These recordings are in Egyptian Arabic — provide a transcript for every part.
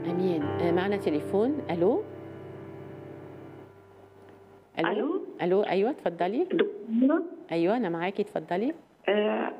امين آه، معنا تليفون الو ألو؟ الو ايوه اتفضلي دكتورة ايوه انا معاكي اتفضلي آه،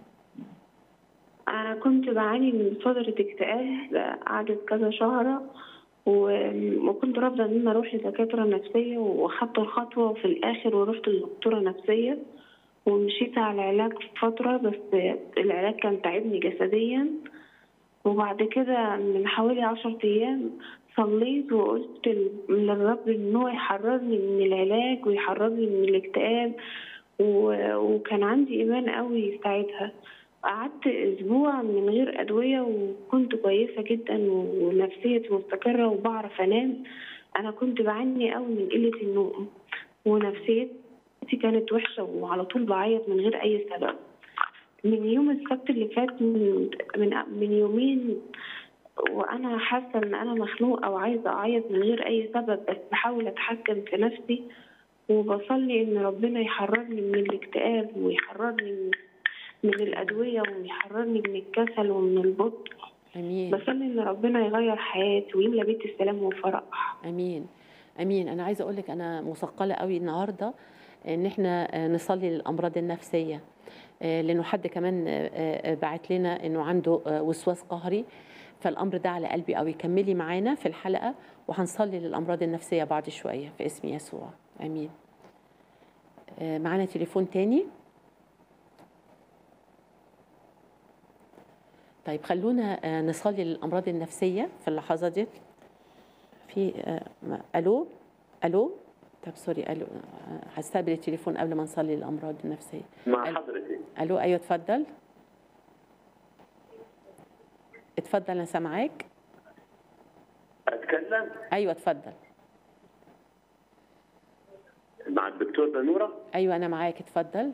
أنا كنت بعاني من فترة اكتئاب قعدت كذا شهر و- وكنت رافضة إن أنا أروح لدكاترة نفسية وأخدت الخطوة وفي الآخر ورحت لدكتورة نفسية ومشيت على علاج فترة بس العلاج كان تعبني جسديا وبعد كده من حوالي عشرة أيام صليت وقلت ل- للرب إن هو يحررني من العلاج ويحررني من الاكتئاب و- وكان عندي إيمان قوي ساعتها قعدت أسبوع من غير أدوية وكنت كويسة جدا ونفسيتي مستقرة وبعرف أنام أنا كنت بعاني قوي من قلة النوم ونفسيتي كانت وحشة وعلى طول بعيط من غير أي سبب من يوم السبت اللي فات من من, من يومين وانا حاسه ان انا مخنوقه وعايزه اعيط من غير اي سبب بس بحاول اتحكم في نفسي وبصلي ان ربنا يحررني من الاكتئاب ويحررني من, من الادويه ويحررني من الكسل ومن البطء امين بصلي ان ربنا يغير حياتي ويملى بيت السلام والفرح امين امين انا عايزه اقول لك انا مثقله قوي النهارده ان احنا آه، نصلي للامراض النفسيه آه، لانه حد كمان آه، آه، بعت لنا انه عنده آه، وسواس قهري فالامر ده على قلبي قوي كملي معانا في الحلقه وهنصلي للامراض النفسيه بعد شويه في اسم يسوع امين آه، معانا تليفون تاني طيب خلونا آه، نصلي للامراض النفسيه في اللحظه دي في آه، ما- الو الو طب سوري الو آه، هستقبل التليفون قبل ما نصلي للامراض النفسيه مع ال- حضرتك الو ايوه اتفضل اتفضل انا سامعاك اتكلم ايوه اتفضل مع الدكتور بنوره ايوه انا معاك اتفضل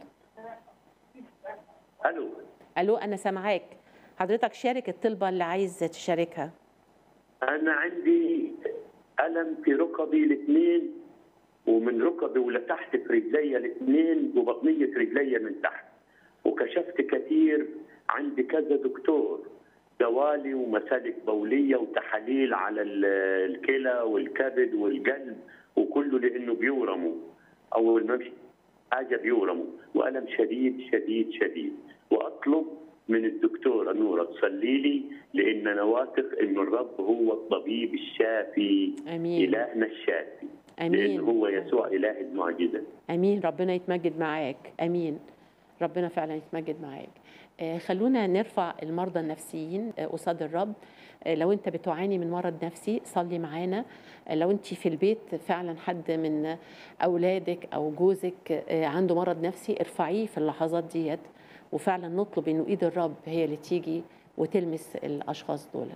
الو الو انا سامعاك حضرتك شارك الطلبه اللي عايز تشاركها انا عندي الم في ركبي الاثنين ومن ركبي ولتحت في رجلي الاثنين وبطنيه رجلي من تحت وكشفت كثير عندي كذا دكتور دوالي ومسالك بوليه وتحاليل على ال- الكلى والكبد والقلب وكله لانه بيورموا اول ما امشي حاجه بيورموا والم شديد شديد شديد واطلب من الدكتوره نوره تصلي لي لان انا واثق ان الرب هو الطبيب الشافي امين الهنا الشافي امين لان هو يسوع اله المعجزه امين ربنا يتمجد معاك امين ربنا فعلا يتمجد معاك آه، خلونا نرفع المرضى النفسيين آه، قصاد الرب آه، لو انت بتعاني من مرض نفسي صلي معانا آه، لو انت في البيت فعلا حد من اولادك او جوزك آه، عنده مرض نفسي ارفعيه في اللحظات ديت وفعلا نطلب انه ايد الرب هي اللي تيجي وتلمس الاشخاص دولت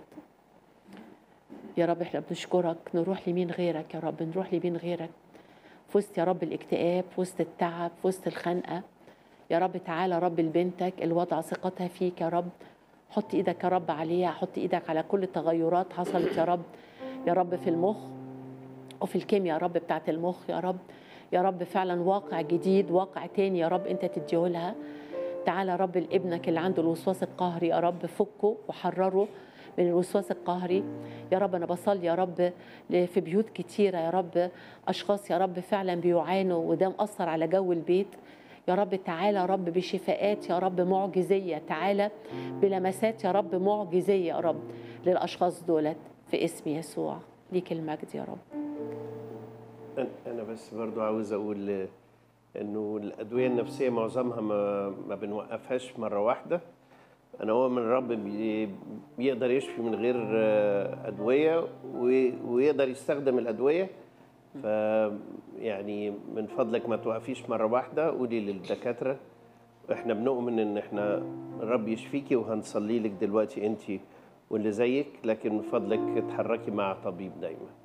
يا رب احنا بنشكرك نروح لمين غيرك يا رب نروح لمين غيرك في وسط يا رب الاكتئاب في وسط التعب في وسط الخنقه يا رب تعالى رب لبنتك الوضع ثقتها فيك يا رب حط ايدك يا رب عليها حط ايدك على كل التغيرات حصلت يا رب يا رب في المخ وفي الكيمياء يا رب بتاعت المخ يا رب يا رب فعلا واقع جديد واقع تاني يا رب انت تديهولها تعالى يا رب لابنك اللي عنده الوسواس القهري يا رب فكه وحرره من الوسواس القهري يا رب انا بصلي يا رب ل- في بيوت كتيره يا رب اشخاص يا رب فعلا بيعانوا وده مأثر على جو البيت يا رب تعالى يا رب بشفاءات يا رب معجزيه تعالى بلمسات يا رب معجزيه يا رب للاشخاص دولت في اسم يسوع ليك المجد يا رب أنا- أنا بس برضو عاوز أقول آه، إنه الأدوية النفسية معظمها ما, ما بنوقفهاش مرة واحدة أنا هو من الرب بي- بيقدر يشفي من غير آه، أدوية و- ويقدر يستخدم الأدوية ف يعني من فضلك ما توقفيش مرة واحدة قولي للدكاترة احنا بنؤمن ان احنا الرب يشفيكي وهنصلي لك دلوقتي انت واللي زيك لكن من فضلك اتحركي مع طبيب دايما